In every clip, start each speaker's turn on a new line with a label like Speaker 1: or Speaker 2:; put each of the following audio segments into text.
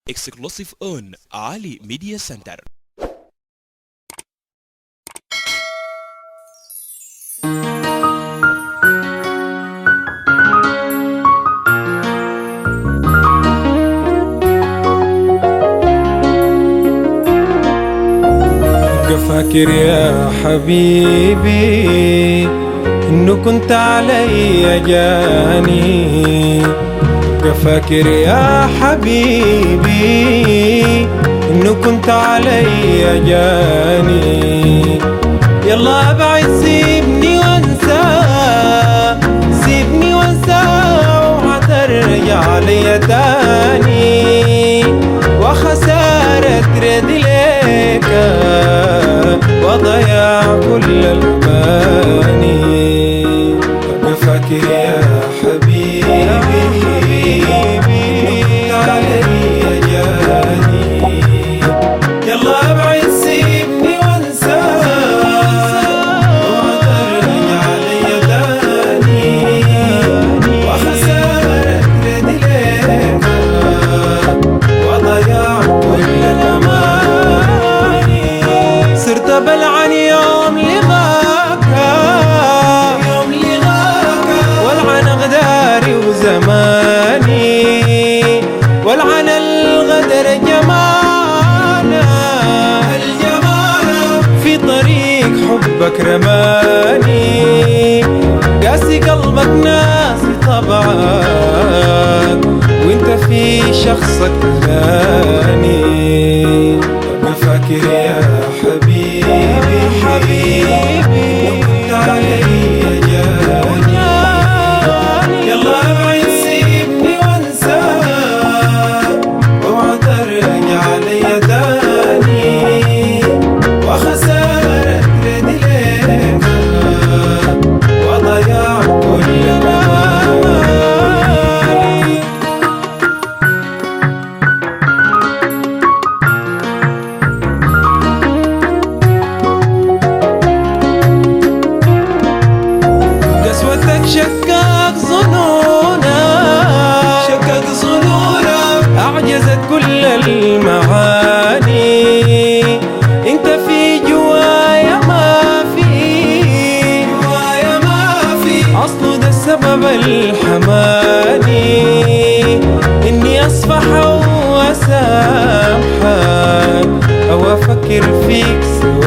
Speaker 1: exclusive on Ali Media Center.
Speaker 2: فاكر يا حبيبي انه كنت علي جاني فاكر يا حبيبي انه كنت علي جاني يلا ابعد سيبني وانسى سيبني وانسى وحترجع لي تاني وخسارة رد ليك وضيع كل الأماني بفكر يا حبيبي علي جاني يلا ابعد سيبني وانسى وترجع لي تاني وخسارة رجليك وضياع كل الأماني صرت بلعن يوم لغاك يوم لغاك والعن غداري وزماني والعن الغدر جمانا الجمال في طريق حبك رماني قاسي قلبك ناسي طبعك وانت في شخصك ثاني بفكر يا حبيبي حبيبي كنت علي جاني يلا ابعد سيبني وانسى اوعى ترجع لي تاني وخسارة رجليك وضياع كل أماني قسوتك شكاك ظنونا شكاك ظنونا أعجزت كل المعاني انت في جوايا ما في جوايا ما في أصله ده السبب الحماني إني أصفح وأسامحك أو أفكر فيك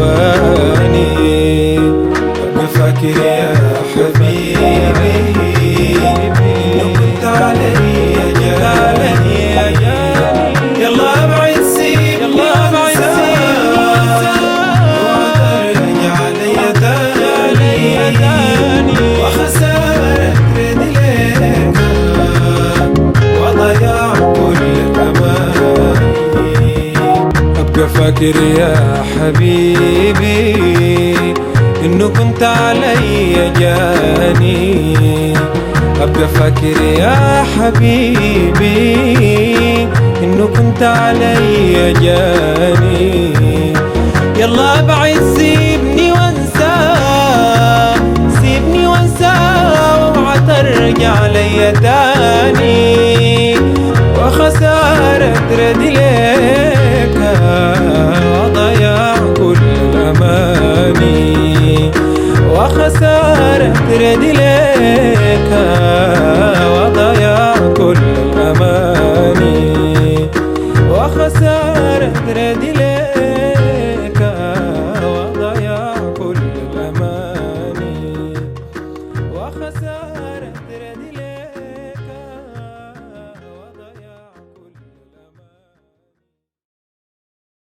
Speaker 2: ثواني بفكر يا حبيبي لو كنت علي جاني يلا ابعد سيبني يلا ابعد وترجع لي تاني وخسارة رجليك وضياع كل الأماني أبقى فاكر يا حبيبي إنه كنت علي جاني أبقى فاكر يا حبيبي إنه كنت علي جاني يلا ابعد سيبني وانسى سيبني وانسى واوعى ترجع لي تاني وخسارة رجليك وضياع كل الأماني وخسارة رجليك وضياع كل الأماني وخسارة رجليك وضياع كل الأماني وخسارة